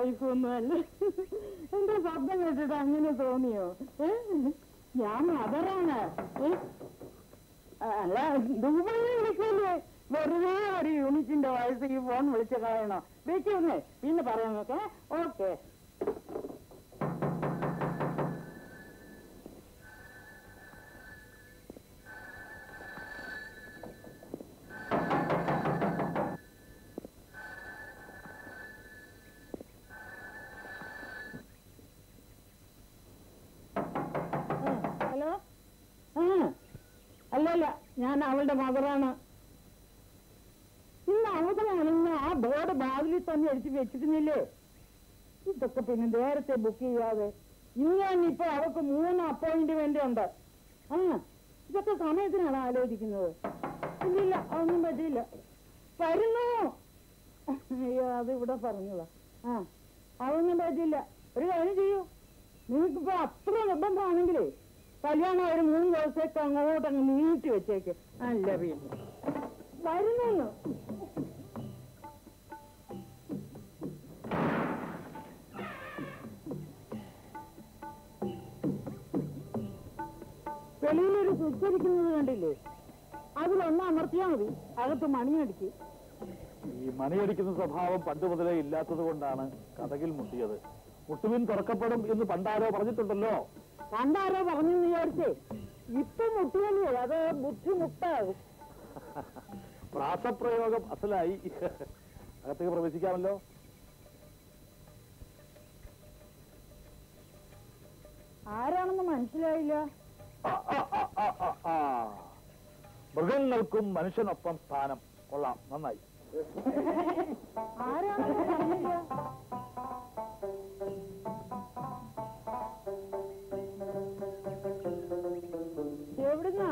Wife ഒന്നും അല്ല എന്റെ ശബ്ദം കേട്ടിട്ട് അങ്ങനെ തോന്നിയോ ഏ? ഞാൻ മദറാണ് ഏ? അല്ല ദുബായി വിളിക്കല്ലേ വെറുതെ ഒരു യൂണിറ്റിന്റെ വയസ്സ് ഈ ഫോൺ വിളിച്ച് കളയണോ വെച്ചോന്നേ പിന്നെ പറയാൻ നോക്കേ ഓക്കെ ഹലോ ആ അല്ലല്ല ഞാൻ അവളുടെ മദറാണ് ഇന്ന് അവതരണ ആ ബോർഡ് ബാവിലിൽ തന്നെ അടിച്ച് വെച്ചിരുന്നില്ലേ ഇതൊക്കെ പിന്നെ നേരത്തെ ബുക്ക് ചെയ്യാതെ ഇന്ന് തന്നെ ഇപ്പൊ അവൾക്ക് മൂന്ന് അപ്പോയിന്റ്മെന്റ് ഉണ്ട് ആ ഇതൊക്കെ സമയത്തിനാണ് ആലോചിക്കുന്നത് ഇല്ലില്ല അതൊന്നും പറ്റില്ല വരുന്നു അയ്യോ അത് ഇവിടെ പറഞ്ഞതാ ആ അതൊന്നും പറ്റില്ല ഒരു കാര്യം ചെയ്യൂ നിങ്ങൾക്കിപ്പോ അത്ര നിർബന്ധമാണെങ്കിലേ കല്യാണം ഒരു മൂന്ന് ദിവസത്തേക്ക് അങ്ങോട്ട് അങ്ങ് നീട്ടി വെച്ചേക്ക് അല്ല പിന്നെ വരുന്നു വെളിയിലൊരു സ്വിച്ച് ഇരിക്കുന്നത് കണ്ടില്ലേ അതിലൊന്ന് അമർത്തിയാ മതി അകത്ത് മണിയടിക്ക് ഈ മണിയടിക്കുന്ന സ്വഭാവം പണ്ട് മുതലേ ഇല്ലാത്തത് കൊണ്ടാണ് കഥകിൽ മുട്ടിയത് മുട്ടുവിൻ തുറക്കപ്പെടും എന്ന് പണ്ടാരോ പറഞ്ഞിട്ടുണ്ടല്ലോ പണ്ടാരോ പറഞ്ഞു വിചാരിച്ചേ ഇപ്പൊ മുട്ടിയല്ലേ അത് ബുദ്ധിമുട്ടാകും പ്രാസപ്രയോഗം അസലായി അകത്തേക്ക് പ്രവേശിക്കാമല്ലോ ആരാണെന്ന് മനസ്സിലായില്ല ആ, ആ, ആ, ആ, ആ, ആ. മൃഗങ്ങൾക്കും മനുഷ്യനൊപ്പം സ്ഥാനം കൊള്ളാം നന്നായി ആരാണെന്ന് പറഞ്ഞില്ല എവിടുന്നാ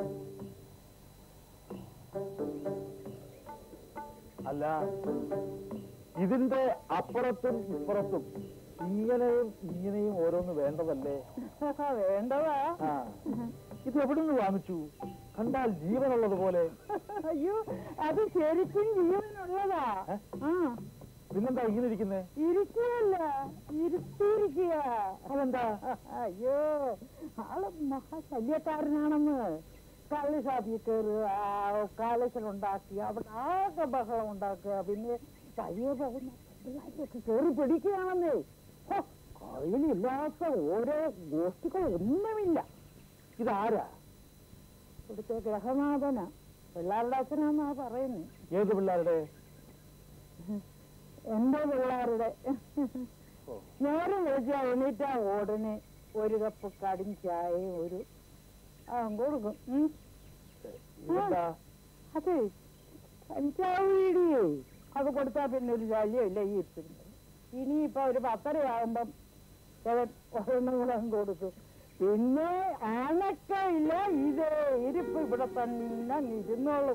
അല്ല ഇതിന്റെ അപ്പുറത്തും ഇപ്പുറത്തും ഇങ്ങനെയും ഇങ്ങനെയും ഓരോന്ന് വേണ്ടതല്ലേ വേണ്ടതാ ആ ഇത് എവിടുന്ന് വാങ്ങിച്ചു കണ്ടാൽ ജീവനുള്ളത് പോലെ അയ്യോ അത് ശരിക്കും ജീവനുള്ളതാ ഏ? ആ പിന്നെന്താ ഇങ്ങനെ ഇരിക്കുന്നേ ഇരിക്കുകയല്ല ഇരുത്തിയിരിക്കുക അതെന്താ അയ്യോ ആള് മഹാശല്യക്കാരനാണെന്ന് കള്ളി ഷാപ്പിൽ കയറുക കാലശലുണ്ടാക്കി അവിടെ ആകെ ബഹളം ഉണ്ടാക്കുക പിന്നെ കഴിയെ പോകുന്ന പിള്ളേരൊക്കെ കയറി പിടിക്കുകയാണെന്നേ ഹോ, കയ്യിലില്ലാത്ത ഓരോ ഗോഷ്ടികൾ ഒന്നുമില്ല ഇതാരാ ഇവിടുത്തെ ഗ്രഹനാഥനാ പിള്ളേരുടെ അച്ഛനാന്നാ പറയുന്നത് ഏത് പിള്ളേരുടെ എന്റെ പിള്ളേരുടെ ഓ. നേരം വിളിച്ചാ എണീറ്റാ ഉടനെ ഒരു കപ്പ് കടും ചായയും ഒരു ആ കൊടുക്കും ഉം. ഇതെന്താ അതെ കഞ്ചാവ് വീടിയേ അത് കൊടുത്താ പിന്നെ ഒരു ശല്യമില്ല ഈ ഇരിക്കുന്നത് ഇനിയിപ്പോ ഒരു പത്തരയാകുമ്പം അവൻ ഒരെണ്ണം കൂടെ അങ്ങ് കൊടുക്കും പിന്നെ അനക്കയില്ല ഇതേ ഇരിപ്പ് ഇവിടെ തന്നെ ഇരുന്നോളും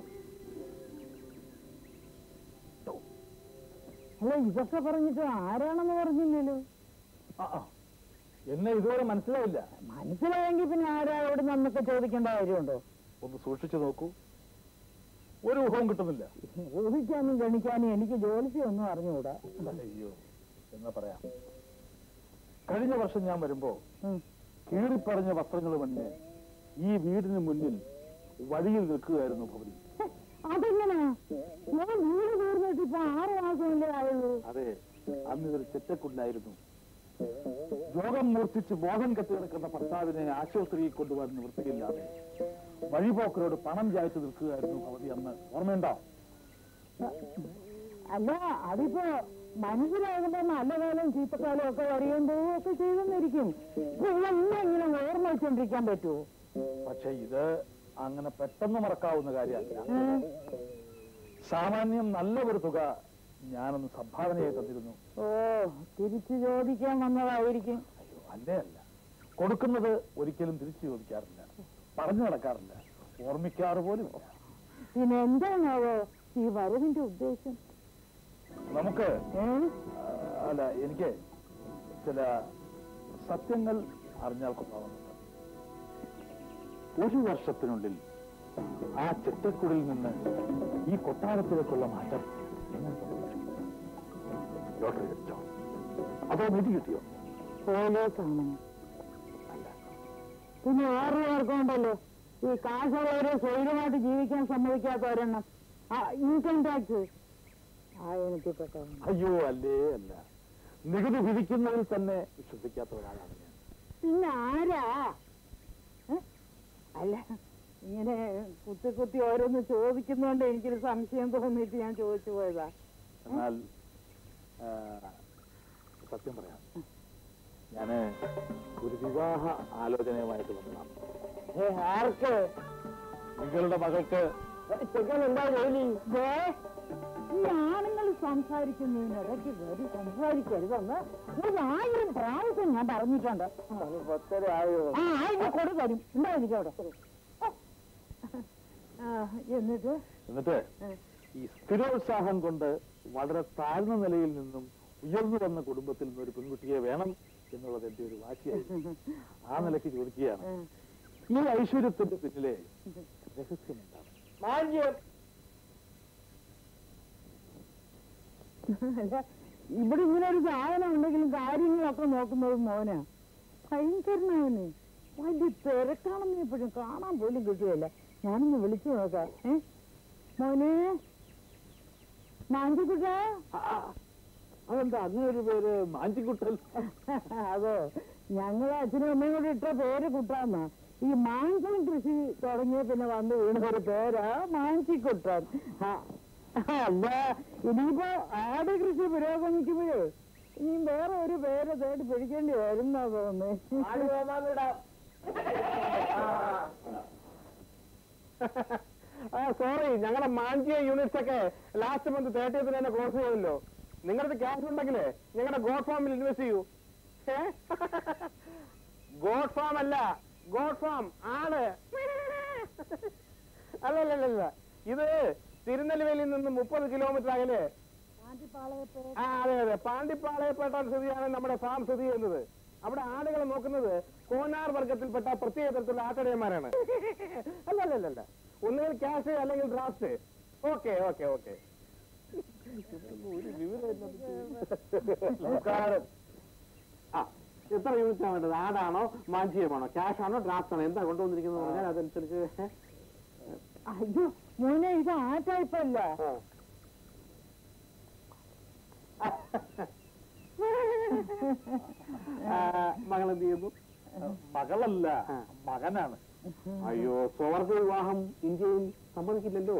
അല്ല ഇതൊക്കെ പറഞ്ഞിട്ട് ആരാണെന്ന് പറഞ്ഞില്ലല്ലോ ആ, ആ. എന്നെ ഇതുവരെ മനസ്സിലായില്ല മനസ്സിലായെങ്കിൽ പിന്നെ ആരാളോട് നമുക്ക് ചോദിക്കേണ്ട കാര്യമുണ്ടോ ഒന്ന് സൂക്ഷിച്ചു നോക്കൂ ഒരു ഊഹവും കിട്ടുന്നില്ല ഊഹിക്കാനും ഗണിക്കാനും എനിക്ക് ജോലിയൊന്നും അറിഞ്ഞുകൂടാ അയ്യോ എന്നാ പറയാം കഴിഞ്ഞ വർഷം ഞാൻ വരുമ്പോ ഉം. കീറിപ്പറഞ്ഞ വസ്ത്രങ്ങൾ മഞ്ഞ് ഈ വീടിന് മുന്നിൽ വഴിയിൽ നിൽക്കുകയായിരുന്നു ഭവതി അതെങ്ങനാ ഞാൻ വീട് തീർന്നിട്ട് ഇപ്പൊ ആറ് മാസമല്ലേ ആയുള്ളൂ അതെ അന്ന് ഇതൊരു ചെറ്റക്കുണ്ടായിരുന്നു രോഗം മൂർച്ഛിച്ച് ബോധം കെട്ടി കിടക്കുന്ന ഭർത്താവിനെ ആശുപത്രിയിൽ കൊണ്ടുപോകാൻ നിവൃത്തിയില്ലാതെ വഴിപോക്കരോട് പണം ചായച്ചു നിൽക്കുകയായിരുന്നു ഭവതി അന്ന് ഓർമ്മയുണ്ടോ അല്ല അതിപ്പോ മനസ്സിലാകുമ്പോ നല്ല കാലം ചീത്തക്കാലം ഒക്കെ വരികയും പോവുകയും ഒക്കെ ചെയ്തെന്നിരിക്കും ഇപ്പൊ ഇതൊന്നും ഇങ്ങനെ ഓർമ്മ വെച്ചോണ്ടിരിക്കാൻ പറ്റുമോ പക്ഷെ ഇത് അങ്ങനെ പെട്ടെന്ന് മറക്കാവുന്ന കാര്യമല്ല ഏ? സാമാന്യം നല്ല ഒരു തുക ഞാനൊന്ന് സംഭാവനയായി തന്നിരുന്നു ഓ തിരിച്ചു ചോദിക്കാൻ വന്നതായിരിക്കും അയ്യോ അല്ലേ അല്ല കൊടുക്കുന്നത് ഒരിക്കലും തിരിച്ചു ചോദിക്കാറില്ല പറഞ്ഞു നടക്കാറില്ല ഓർമ്മിക്കാറ് പോലും ഇല്ല. പിന്നെ എന്താണാവോ ഈ വരവിന്റെ ഉദ്ദേശം നമുക്ക് ഏ? ആ, അല്ല എനിക്ക് ചില സത്യങ്ങൾ അറിഞ്ഞാൽ കൊള്ളാവുന്നുണ്ട് ഒരു വർഷത്തിനുള്ളിൽ ആ ചെറ്റക്കുടിൽ നിന്ന് ഈ കൊട്ടാരത്തിലേക്കുള്ള മാറ്റം എങ്ങനെ സംഭവിച്ചു ലോട്ടറി വെച്ചോ അതോ നിധി കിട്ടിയോ പോലീസാണ് പിന്നെ വേറെ പേർക്കുണ്ടല്ലോ ഈ കാശുള്ളവരെ സ്വൈര്യമായിട്ട് ജീവിക്കാൻ സമ്മതിക്കാത്തവരെണ്ണം ആ ഇൻകം ടാക്സ് ആ ഇനത്തിൽപ്പെട്ടവരാണ് അയ്യോ അല്ലേ അല്ല നികുതി വിധിക്കുന്നതിൽ തന്നെ വിശ്വസിക്കാത്ത ഒരാളാണ് ഞാൻ പിന്നെ ആരാ ഏ? അല്ല ഇങ്ങനെ കുത്തി കുത്തി ഓരോന്ന് ചോദിക്കുന്നോണ്ട് എനിക്കൊരു സംശയം തോന്നിയിട്ട് ഞാൻ ചോദിച്ചു പോയതാ എന്നാൽ ആ, സത്യം പറയാം ഞാന് ഒരു വിവാഹ ആലോചനയുമായിട്ട് വന്നതാണ് ഏ, ആർക്ക് നിങ്ങളുടെ മകൾക്ക് ചെക്കനെന്താ ജോലി ദേ, ഈ ആണുങ്ങൾ സംസാരിക്കുന്നതിനിടയ്ക്ക് കയറി സംസാരിക്കരുതെന്ന് ഒരു ആയിരം പ്രാവശ്യം ഞാൻ പറഞ്ഞിട്ടുണ്ട് പത്തരയായോ ആ ആയിരം കൊടു തരും ഉണ്ടായിരിക്കും അവിടെ ആ, എന്നിട്ട് എന്നിട്ട് ഏ, ഈ സ്ഥിരോത്സാഹം കൊണ്ട് വളരെ താഴ്ന്ന നിലയിൽ നിന്നും ഉയർന്നു വന്ന കുടുംബത്തിൽ നിന്ന് ഒരു പെൺകുട്ടിയെ വേണം എന്നുള്ളത് എന്റെ ഒരു വാശിയായിരുന്നു ആ നിലയ്ക്ക് ചോദിക്കുകയാണ് ഏ. ഈ ഐശ്വര്യത്തിന്റെ പിന്നിലെ രഹസ്യം എന്താണ് അല്ല, ഇവിടെ ഇങ്ങനെ ഒരു സാധനം ഉണ്ടെങ്കിലും കാര്യങ്ങളൊക്കെ നോക്കുന്നത് മോനാ ഭയങ്കരനാവന് വലിയ തിരക്കാണെന്ന് എപ്പോഴും കാണാൻ പോലും കിട്ടുകയില്ല ഞാനൊന്ന് വിളിച്ചു നോക്കാം ഏ മോനെ മാഞ്ചിക്കുട്ട ആ, ആ, അതെന്താ അങ്ങനെ ഒരു പേര് മാഞ്ചിക്കുട്ടൽ അതോ ഞങ്ങളെ അച്ഛനും അമ്മയും കൂടി ഇട്ട പേര് കുട്ടാന്നാ ഈ മാഞ്ചം കൃഷി തുടങ്ങിയ പിന്നെ വന്ന് വീണ ഒരു പേരാ മാഞ്ചിക്കുട്ടൻ ആ, അല്ല ഇനിയിപ്പോ ആട് കൃഷി പുരോഗമിക്കുമ്പോഴേ ഇനിയും വേറെ ഒരു പേര് തേടി പിടിക്കേണ്ടി വരുന്നാ തോന്നുന്നേ ആ സോറി ഞങ്ങളുടെ മാഞ്ചിയ യൂണിറ്റ്സ് ഒക്കെ ലാസ്റ്റ് മന്ത് തേർട്ടിയത്തിന് തന്നെ ക്ലോസ് ചെയ്തല്ലോ നിങ്ങളുടെ ക്യാഷ് ഉണ്ടെങ്കിലേ ഞങ്ങളുടെ ഗോഡ് ഫാമിൽ ഇൻവെസ്റ്റ് ചെയ്യൂ ഗോഡ് ഫാം അല്ല ഗോഡ് ഫാം ആണ് അല്ലല്ലല്ല ഇത് തിരുനെല്ലുവേലിയിൽ നിന്ന് മുപ്പത് കിലോമീറ്റർ അകലെ ആ അതെ അതെ പാണ്ടിപ്പാളയപ്പെട്ട സ്ഥിതിയാണ് നമ്മുടെ ഫാം സ്ഥിതി ചെയ്യുന്നത് അവിടെ ആടുകളെ നോക്കുന്നത് കോനാർ വർഗത്തിൽപ്പെട്ട പ്രത്യേക തരത്തിലുള്ള ആട്ടടയന്മാരാണ് അല്ലല്ലല്ല ഒന്നുകിൽ ക്യാഷ് അല്ലെങ്കിൽ ഡ്രാഫ്റ്റ് ഓക്കെ ഓക്കെ ഓക്കെ നമസ്കാരം ആ എത്ര യൂണിറ്റാണ് വേണ്ടത് ആടാണോ മാഞ്ചിയമാണോ ക്യാഷ് ആണോ ഡ്രാഫ്റ്റ് ആണോ എന്താ കൊണ്ടുവന്നിരിക്കുന്നത് പറഞ്ഞാൽ അതനുസരിച്ച് അയ്യോ മോനെ ഇത് ആ ടൈപ്പല്ല മകൾ എന്ത് ചെയ്യുന്നു മകളല്ല ആ. മകനാണ് അയ്യോ സ്വർഗ വിവാഹം ഇന്ത്യയിൽ സമ്മതിക്കില്ലല്ലോ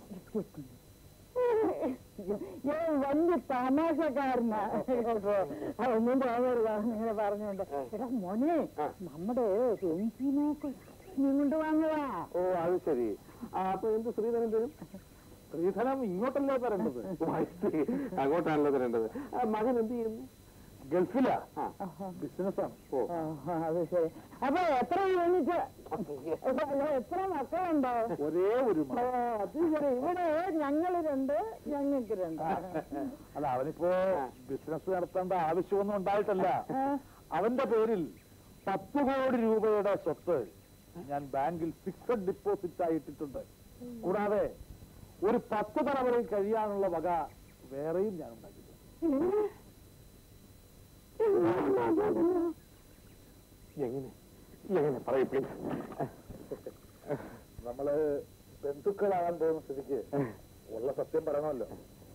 ഞാൻ വലിയ തമാശക്കാരനാ കേട്ടോ അതൊന്നും തോന്നരുതാ ഇങ്ങനെ പറഞ്ഞോണ്ട് എടാ മോനെ ആ. നമ്മുടെ പെൻസിനൊക്കെ നീ കൊണ്ട് വാങ്ങുവാ ഓ അത് ശരി ആ, അപ്പൊ എന്ത് ശ്രീധരൻ തരും സ്ത്രീധനം ഇങ്ങോട്ടല്ലേ തരേണ്ടത് ഓ, I see. അങ്ങോട്ടാണല്ലോ തരേണ്ടത് ആ, മകൻ എന്ത് ചെയ്യുന്നു ഗൾഫിലാ ആ ബിസിനസ്സാണ് ഓ ആ, അത് ശരി അപ്പൊ എത്ര യൂണിറ്റ് അല്ല, എത്ര മക്കളുണ്ടോ ഒരേ ഒരു ഓ മകൻ അത് ശരി ഇവിടെ ഞങ്ങള് രണ്ട് ഞങ്ങൾക്ക് രണ്ട് അല്ല അവനിപ്പോ ബിസിനസ് നടത്തേണ്ട ആവശ്യമൊന്നും ഉണ്ടായിട്ടല്ല ആ, അവന്റെ പേരിൽ പത്ത് കോടി രൂപയുടെ സ്വത്ത് ഞാൻ ബാങ്കിൽ ഫിക്സഡ് ഡിപ്പോസിറ്റ് ആയി ഇട്ടിട്ടുണ്ട് കൂടാതെ ഒരു പത്ത് തലമുറയിൽ കഴിയാനുള്ള വക വേറെയും ഞാൻ ഉണ്ടാക്കിയിട്ടുണ്ട് എങ്ങനെ എങ്ങനെ പറയൂ പ്ലീസ് നമ്മള് ബന്ധുക്കളാകാൻ പോകുന്ന സ്ഥിതിക്ക് ഉള്ള സത്യം പറയണമല്ലോ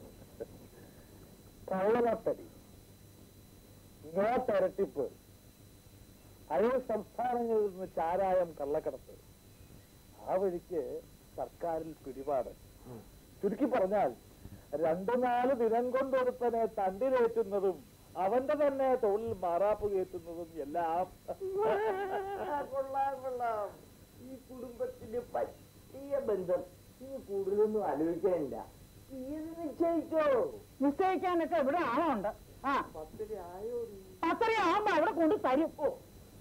കള്ളനട്ടടി നോട്ടരട്ടിപ്പ് അയൽ സംസ്ഥാനങ്ങളിൽ നിന്ന് ചാരായം കള്ളക്കടത്ത് ആ വഴിക്ക് സർക്കാരിൽ പിടിപാട് ചുരുക്കി പറഞ്ഞാൽ രണ്ടു നാല് ദിനം കൊണ്ടൊരുത്തനെ തണ്ടിലേറ്റുന്നതും അവന്റെ തന്നെ തൊഴിൽ മാറാപ്പ് കയറ്റുന്നതും എല്ലാം കൊള്ളാം കൊള്ളാം ഈ കുടുംബത്തിന് പറ്റിയ ബന്ധം ഇനി കൂടുതലൊന്നും ആലോചിക്കാനില്ല ഇത് നിശ്ചയിച്ചോ നിശ്ചയിക്കാനൊക്കെ ഇവിടെ ആളുണ്ട് ആ പത്തര ആയോ അത്രയും ആവുമ്പോ അവിടെ കൊണ്ട് തരും ഓ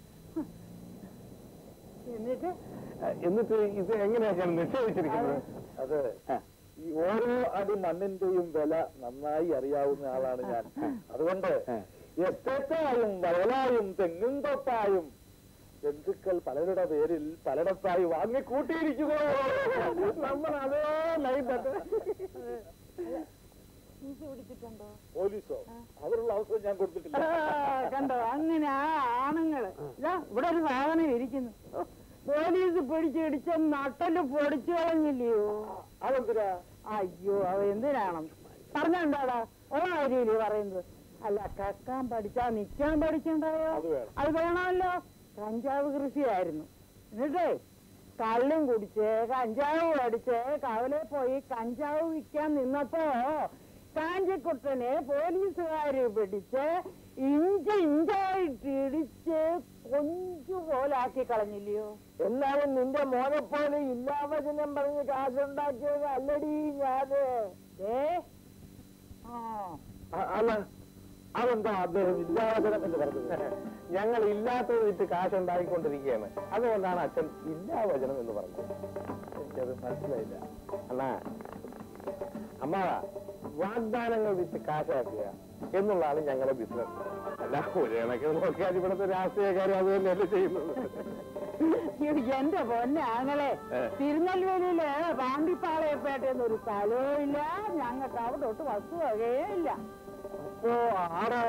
എന്നിട്ട് എന്നിട്ട് ഇത് എങ്ങനെയാണ് നിശ്ചയിച്ചിരിക്കുന്നത് അത് ഈ ഓരോ അടി മണ്ണിന്റെയും വില നന്നായി അറിയാവുന്ന ആളാണ് ഞാൻ അതുകൊണ്ട് എസ്റ്റേറ്റായും വയലായും തെങ്ങും തൊട്ടായും ബന്ധുക്കൾ പലരുടെ പേരിൽ പലയിടത്തായി വാങ്ങി കൂട്ടിയിരിക്കുന്നു നമ്മൾ അതേ ലൈൻ പോലീസ് പിടിച്ചിട്ടുണ്ടോ പോലീസോ അതിനുള്ള അവസരം ഞാൻ കൊടുത്തിട്ടില്ല ആ, കണ്ടോ അങ്ങനെ ആ ആണുങ്ങള് ഇതാ ഇവിടെ ഒരു സാധനം ഇരിക്കുന്നു ഓ, പോലീസ് പിടിച്ചിടിച്ച നട്ടല് പൊടിച്ചു കളഞ്ഞില്ലയോ അതെന്തിനാ അയ്യോ അത് എന്തിനാണ് പറഞ്ഞോണ്ടാടാ ഉള്ള കാര്യമില്ലേ പറയുന്നത് അല്ല കക്കാൻ പഠിച്ചാ നിക്കാൻ പഠിക്കണ്ടായോ അത് വേണം. അത് വേണമല്ലോ കഞ്ചാവ് കൃഷിയായിരുന്നു എന്നിട്ടേ കള്ളും കുടിച്ച് കഞ്ചാവ് പഠിച്ച് കവലെ പോയി കഞ്ചാവ് വിൽക്കാൻ നിന്നപ്പോ കാഞ്ചിക്കുട്ടനെ പോലീസുകാര് പിടിച്ച് ഇഞ്ച് ഇഞ്ചായിട്ട് ഇടിച്ച് കൊഞ്ചു പോലാക്കി കളഞ്ഞില്ലയോ എന്നാലും നിന്റെ മോനെ പോലെ ഇല്ലാവചനം പറഞ്ഞ് കാശുണ്ടാക്കിയത് അല്ലടി ഞാന് ഏ ആ അല്ല അതെന്താ അദ്ദേഹം ഇല്ലാവചനം എന്ന് പറഞ്ഞത് ഞങ്ങൾ ഇല്ലാത്തത് വിറ്റ് കാശുണ്ടാക്കിക്കൊണ്ടിരിക്കുകയാണ് അതുകൊണ്ടാണ് അച്ഛൻ ഇല്ലാവചനം എന്ന് പറഞ്ഞത് എനിക്കത് മനസ്സിലായില്ല അണ്ണാ അമ്മ വാഗ്ദാനങ്ങൾ വിറ്റ് കാശാക്കുക എന്നുള്ളതാണ് ഞങ്ങളുടെ ബിസിനസ് അല്ല ഒരു കണക്കിന് നോക്കിയാൽ ഇവിടുത്തെ രാഷ്ട്രീയക്കാരും അത് തന്നെയല്ലേ ചെയ്യുന്നത് ഇത് എന്റെ പൊന്നെ ആങ്ങളെ ഏ. തിരുനെൽവേലിയില് പാണ്ടിപ്പാളയപ്പേട്ടെന്ന് ഒരു സ്ഥലവും ഇല്ല ഞങ്ങൾക്ക് അവിടെ തൊട്ട് വസ്തുവകേ ഇല്ല ഓ ആടോ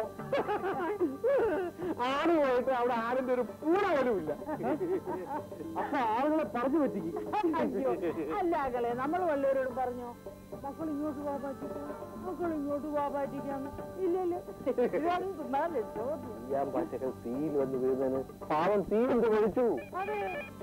ആട് പോയിട്ട് അവിടെ ആടിന്റെ ഒരു പൂട പോലും ഇല്ല അപ്പൊ ആളുകളെ പറഞ്ഞു പറ്റിക്കും അയ്യോ അല്ല ആകളെ നമ്മൾ വല്ലവരോടും പറഞ്ഞു മക്കൾ ഇങ്ങോട്ട് പോകാൻ പറ്റില്ല മക്കൾ ഇങ്ങോട്ട് പോകാൻ പറ്റിക്കാന്ന് ഇല്ലല്ലോ രണ്ട് നാല് ചോദ്യം ചെയ്യാൻ പറ്റൊക്കെ തീയിൽ വന്ന് വീഴുന്നതിന് പാവം തീ കൊണ്ട് കഴിച്ചു അതെ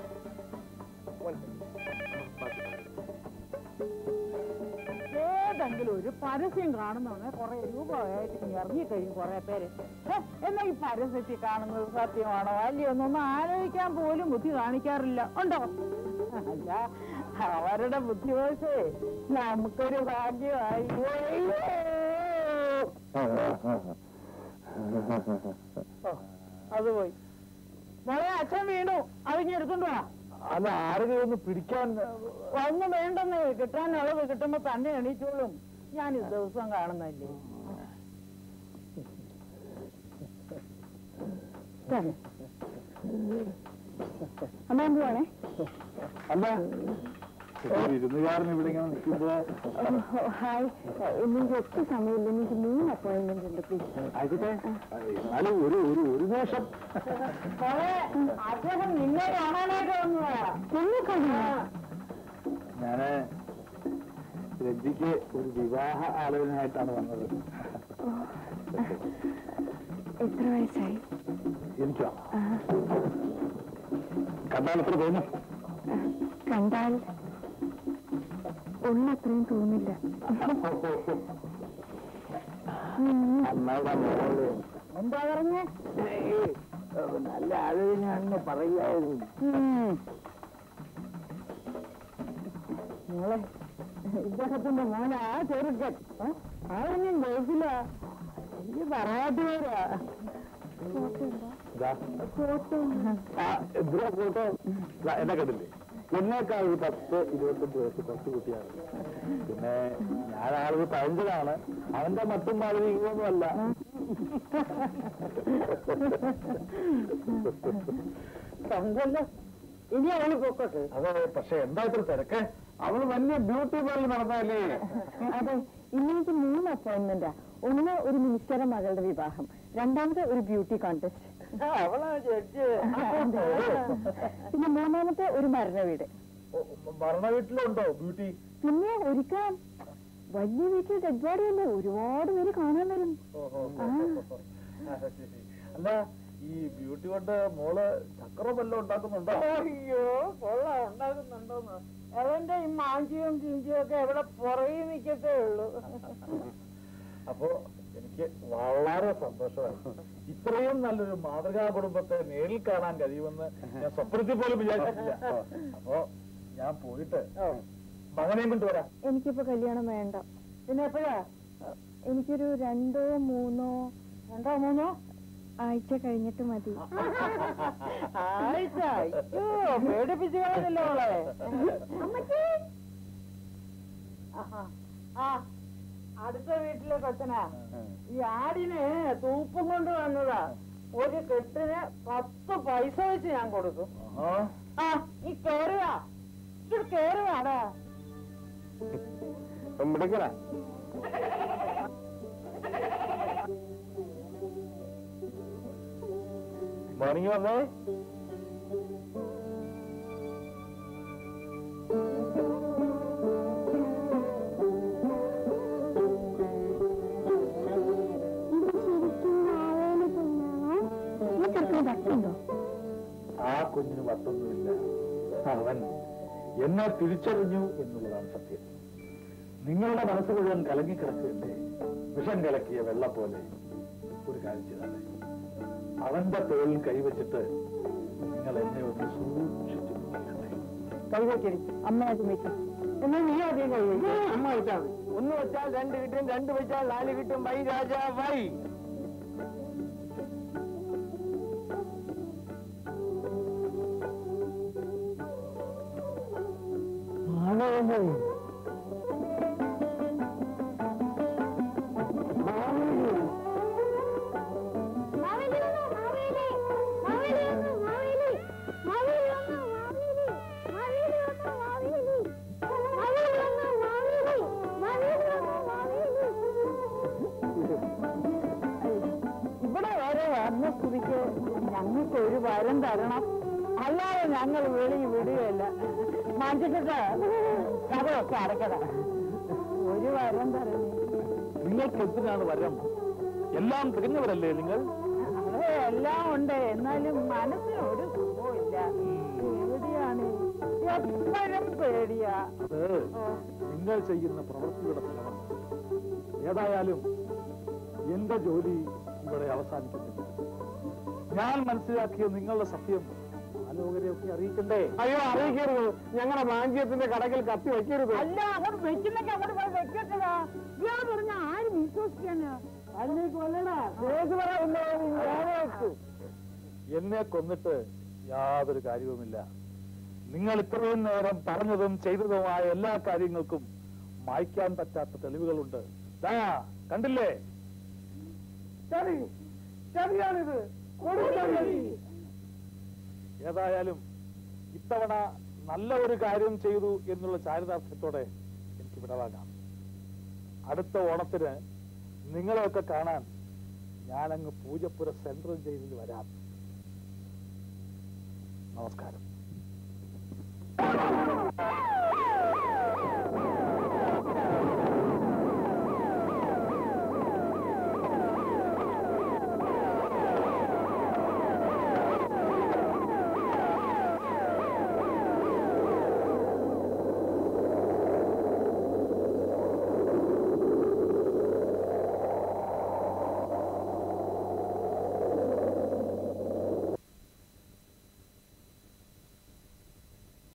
ഏതെങ്കിലും ഒരു പരസ്യം കാണുന്നവനെ കുറെ രൂപമായിട്ട് ഇനി ഇറങ്ങിക്കഴിയും കുറെ പേര് ഹെ, എന്നാ ഈ പരസ്യത്തിൽ കാണുന്നത് സത്യമാണോ അല്ലയോ എന്നൊന്നും ആലോചിക്കാൻ പോലും ബുദ്ധി കാണിക്കാറില്ല ഉണ്ടോ അല്ല അവരുടെ ബുദ്ധിവശേ നമുക്കൊരു ഭാഗ്യമായി ഓ, അത് പോയി മോളെ അച്ഛൻ വീണു അതിഞ്ഞെടുത്തുണ്ടോ അല്ല ആരെങ്കിലും ഒന്ന് പിടിക്കാൻ ഒന്നും വേണ്ടെന്ന് കിട്ടാൻ അളവ് കിട്ടുമ്പോ തന്നെ എണീച്ചോളും ഞാൻ ഇത് ദിവസം കാണുന്നല്ലേ അമ്മ എന്തുവാണേ അല്ല ഒരു വിരുന്നുകാരൻ ഇവിടെ ഇങ്ങനെ നിൽക്കുമ്പോ ഹായ് എനിക്ക് ഒട്ടും സമയമില്ല എനിക്ക് മൂന്ന് അപ്പോയിന്റ്മെന്റ് ഉണ്ട് പ്ലീസ് ആയിക്കോട്ടെ എന്നാലും ഒരു ഒരു ഒരു നിമിഷം അദ്ദേഹം നിന്നെ കാണാനായിട്ട് വന്നതാ ഞാന് രഞ്ജിക്ക് ഒരു വിവാഹ ആലോചനയായിട്ടാണ് വന്നത് എത്ര വയസ്സായി എനിക്കോ കണ്ടാൽ എത്ര തോന്നും കണ്ടാൽ ഉള്ളത്രയും തോന്നില്ല അമ്മയുടെ മോള് എന്താ പറഞ്ഞേ നല്ല ആലോചനയാണെന്ന് പറയായിരുന്നു മോളെ ഇദ്ദേഹത്തിന്റെ മോനാ ചെറുക്കൻ ഏ? ആളൊന്നും ഗൾഫില്ല എനിക്ക് പറയാത്ത പേരാ ഇതാ. ആ, എന്തിനാ ഫോട്ടോ ഇതാ, എന്നെ കണ്ടില്ലേ എന്നേക്കാൾ ഒരു പത്ത് ഇരുപത്തഞ്ച് വയസ്സ് കുറച്ച് കുട്ടിയാണ് പിന്നെ ഞാൻ ആളൊരു പഴഞ്ചനാണ് അവന്റെ മട്ടും മാതിരി ഇങ്ങൊന്നുമല്ല സ്വന്തമല്ലോ ഇനി അവള് പൊക്കോട്ടെ അതെ പക്ഷെ എന്താ ഇത്ര തിരക്ക് അവള് വലിയ ബ്യൂട്ടി പാർലർ നടന്നതല്ലേ അതെ ഇന്നെനിക്ക് മൂന്ന് അപ്പോയിന്റ്മെന്റാ ഒന്ന് ഒരു മിനിസ്റ്ററുടെ മകളുടെ വിവാഹം രണ്ടാമത് ഒരു ബ്യൂട്ടി കോntest അവളാ ജഡ്ജ് പിന്നെ മൂന്നാമത്തെ ഒരു മരണ വീട് മരണ വീട്ടിലുണ്ടോ ബ്യൂട്ടി പിന്നെ ഒരുക്കാൻ വലിയ വീട്ടിൽ ഡെഡ് ബോഡി അല്ലേ ഒരുപാട് പേര് കാണാൻ വരും അല്ല ഈ ബ്യൂട്ടി കൊണ്ട് മോള് ചക്രം വല്ലതും ഉണ്ടാക്കുന്നുണ്ടോ അയ്യോ കൊള്ളാം ഉണ്ടാക്കുന്നുണ്ടോന്ന് അവന്റെ ഈ മാഞ്ചിയും ചീഞ്ചിയും ഒക്കെ എവിടെ പുറകെ നിൽക്കത്തേ ഉള്ളൂ അപ്പോ എനിക്ക് വളരെ സന്തോഷമായി ഇത്രയും നല്ലൊരു മാതൃകാ കുടുംബത്തെ നേരിൽ കാണാൻ കഴിയുമെന്ന് ഞാൻ സ്വപ്നത്തിൽ പോലും വിചാരിച്ചിട്ടില്ല അപ്പോ ഞാൻ പോയിട്ട് മകനെയും കൊണ്ടുവരാം എനിക്കിപ്പോ കല്യാണം വേണ്ട പിന്നെ എപ്പോഴാ എനിക്കൊരു രണ്ടോ മൂന്നോ രണ്ടോ മൂന്നോ ആഴ്ച കഴിഞ്ഞിട്ട് മതി ആഴ്ച അയ്യോ പേടിപ്പിച്ചു കളഞ്ഞല്ലോ അവളെ ആഹാ. ആ അടുത്ത വീട്ടിലെ കൊച്ചനാ ഈ ആടിന് തൂപ്പും കൊണ്ട് വന്നതാ ഒരു കെട്ടിന് പത്ത് പൈസ വെച്ച് ഞാൻ കൊടുക്കും ആ ഈ കേറുക ഇത് കേറുവാടാ മിടുക്കനാ മോർണിംഗ് വന്നേ ആ കുഞ്ഞിന് വട്ടൊന്നുമില്ല അവൻ എന്നെ തിരിച്ചറിഞ്ഞു എന്നുള്ളതാണ് സത്യം നിങ്ങളുടെ മനസ്സ് മുഴുവൻ കലങ്ങിക്കിടക്കുകയല്ലേ വിഷം കലക്കിയ വെള്ള പോലെ ഒരു കാര്യം ചെയ്താലേ അവന്റെ തോളിൽ കൈവച്ചിട്ട് നിങ്ങൾ എന്നെ ഒന്ന് സൂക്ഷിച്ചു നോക്കട്ടെ കൈവയ്ക്കടി അമ്മയായിട്ട് വെക്കും എന്നാൽ നീ ആദ്യം കൈവയ്ക്കും അമ്മ വെച്ചാൽ ഒന്ന് വെച്ചാൽ രണ്ട് കിട്ടും രണ്ട് വെച്ചാൽ നാല് കിട്ടും വൈ രാജാ വൈ ഇവിടെ വരെ വന്ന സ്ഥിതിക്ക് ഞങ്ങൾക്ക് ഒരു വരം തരണം അല്ലാതെ ഞങ്ങൾ വെളി വിടുകയല്ല മാറ്റിട്ടിട്ട് കഥയൊക്കെ അടയ്ക്കട ഒരു വരം തരണം നിങ്ങൾക്ക് എന്തിനാണ് വരം എല്ലാം തികഞ്ഞവരല്ലേ നിങ്ങൾ അതെ എല്ലാം ഉണ്ട് എന്നാലും മനസ്സിന് ഒരു സുഖമില്ല പേടിയാണ് എപ്പോഴും പേടിയാ അത് നിങ്ങൾ ചെയ്യുന്ന പ്രവൃത്തിയുടെ ഫലമാണ് ഏതായാലും എന്റെ ജോലി ഇവിടെ അവസാനിക്കുന്നില്ല ഞാൻ മനസ്സിലാക്കിയ നിങ്ങളുടെ സത്യം ആലോകരെയൊക്കെ അറിയിക്കണ്ടേ അയ്യോ അറിയിക്കരുത് ഞങ്ങളുടെ മാഞ്ചിയത്തിന്റെ കടകിൽ കത്തി വെക്കരുത് അല്ല അങ്ങോട്ട് വെക്കുന്നെങ്കിൽ അങ്ങോട്ട് പോയി വെക്കട്ടതാ ഇയാൾ പറഞ്ഞ ആരും വിശ്വസിക്കാന് അല്ലേ കൊല്ലടാ കേസ് പറയുന്നത് എന്നെ കൊന്നിട്ട് യാതൊരു കാര്യവുമില്ല നിങ്ങൾ ഇത്രയും നേരം പറഞ്ഞതും ചെയ്തതുമായ എല്ലാ കാര്യങ്ങൾക്കും മായ്ക്കാൻ പറ്റാത്ത തെളിവുകളുണ്ട് ദാ, കണ്ടില്ലേ ചതി ചതിയാണിത് കൊടുച്ചതി ഏതായാലും ഇത്തവണ നല്ല ഒരു കാര്യം ചെയ്തു എന്നുള്ള ചാരിതാർത്ഥ്യത്തോടെ എനിക്ക് വിടവാങ്ങാം അടുത്ത ഓണത്തിന് നിങ്ങളെയൊക്കെ കാണാൻ ഞാനങ്ങ് പൂജപ്പുര സെൻട്രൽ ജയിലിൽ വരാം നമസ്കാരം